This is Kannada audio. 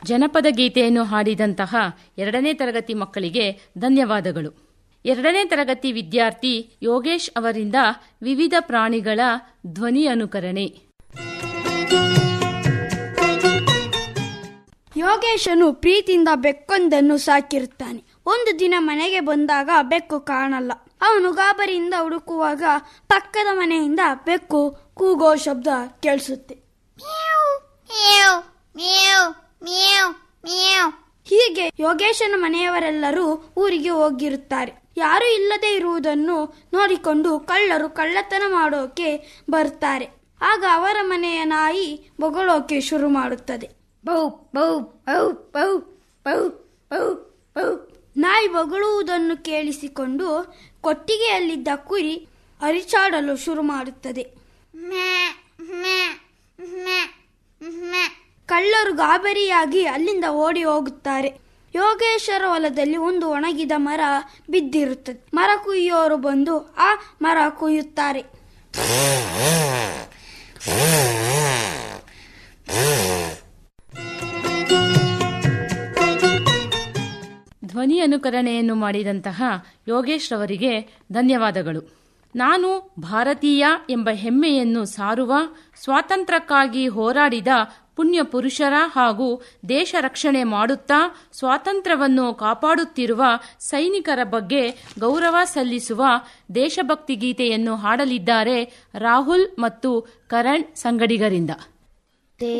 ಜನಪದ ಗೀತೆಯನ್ನು ಹಾಡಿದಂತಹ ಎರಡನೇ ತರಗತಿ ಮಕ್ಕಳಿಗೆ ಧನ್ಯವಾದಗಳು ಎರಡನೇ ತರಗತಿ ವಿದ್ಯಾರ್ಥಿ ಯೋಗೇಶ್ ಅವರಿಂದ ವಿವಿಧ ಪ್ರಾಣಿಗಳ ಧ್ವನಿ ಅನುಕರಣೆ ಯೋಗೇಶನು ಪ್ರೀತಿಯಿಂದ ಬೆಕ್ಕೊಂದನ್ನು ಸಾಕಿರುತ್ತಾನೆ ಒಂದು ದಿನ ಮನೆಗೆ ಬಂದಾಗ ಬೆಕ್ಕು ಕಾಣಲ್ಲ ಅವನು ಗಾಬರಿಯಿಂದ ಹುಡುಕುವಾಗ ಪಕ್ಕದ ಮನೆಯಿಂದ ಬೆಕ್ಕು ಕೂಗೋ ಶಬ್ದ ಕೇಳಿಸುತ್ತೆ ಹೀಗೆ ಯೋಗೇಶನ ಮನೆಯವರೆಲ್ಲರೂ ಊರಿಗೆ ಹೋಗಿರುತ್ತಾರೆ ಯಾರು ಇಲ್ಲದೆ ಇರುವುದನ್ನು ನೋಡಿಕೊಂಡು ಕಳ್ಳರು ಕಳ್ಳತನ ಮಾಡೋಕೆ ಬರ್ತಾರೆ ಆಗ ಅವರ ಮನೆಯ ನಾಯಿ ಬೊಗಳೋಕೆ ಶುರು ಮಾಡುತ್ತದೆ ಬೌ ಬೌ ಬೌ ಬೌ ಬೌ ಬೌ ಬೌ ನಾಯಿ ಬೊಗಳುವುದನ್ನು ಕೇಳಿಸಿಕೊಂಡು ಕೊಟ್ಟಿಗೆಯಲ್ಲಿದ್ದ ಕುರಿ ಅರಿಚಾಡಲು ಶುರು ಮಾಡುತ್ತದೆ ಕಳ್ಳರು ಗಾಬರಿಯಾಗಿ ಅಲ್ಲಿಂದ ಓಡಿ ಹೋಗುತ್ತಾರೆ ಯೋಗೇಶ್ವರ ಹೊಲದಲ್ಲಿ ಒಂದು ಒಣಗಿದ ಮರ ಬಿದ್ದಿರುತ್ತದೆ ಮರ ಕುಯ್ಯೋರು ಬಂದು ಆ ಮರ ಕುಯ್ಯುತ್ತಾರೆ ಧ್ವನಿ ಅನುಕರಣೆಯನ್ನು ಮಾಡಿದಂತಹ ಯೋಗೇಶ್ ರವರಿಗೆ ಧನ್ಯವಾದಗಳು ನಾನು ಭಾರತೀಯ ಎಂಬ ಹೆಮ್ಮೆಯನ್ನು ಸಾರುವ ಸ್ವಾತಂತ್ರ್ಯಕ್ಕಾಗಿ ಹೋರಾಡಿದ ಪುಣ್ಯ ಪುರುಷರ ಹಾಗೂ ದೇಶ ರಕ್ಷಣೆ ಮಾಡುತ್ತಾ ಸ್ವಾತಂತ್ರ್ಯವನ್ನು ಕಾಪಾಡುತ್ತಿರುವ ಸೈನಿಕರ ಬಗ್ಗೆ ಗೌರವ ಸಲ್ಲಿಸುವ ದೇಶಭಕ್ತಿ ಗೀತೆಯನ್ನು ಹಾಡಲಿದ್ದಾರೆ ರಾಹುಲ್ ಮತ್ತು ಕರಣ್ ಸಂಗಡಿಗರಿಂದ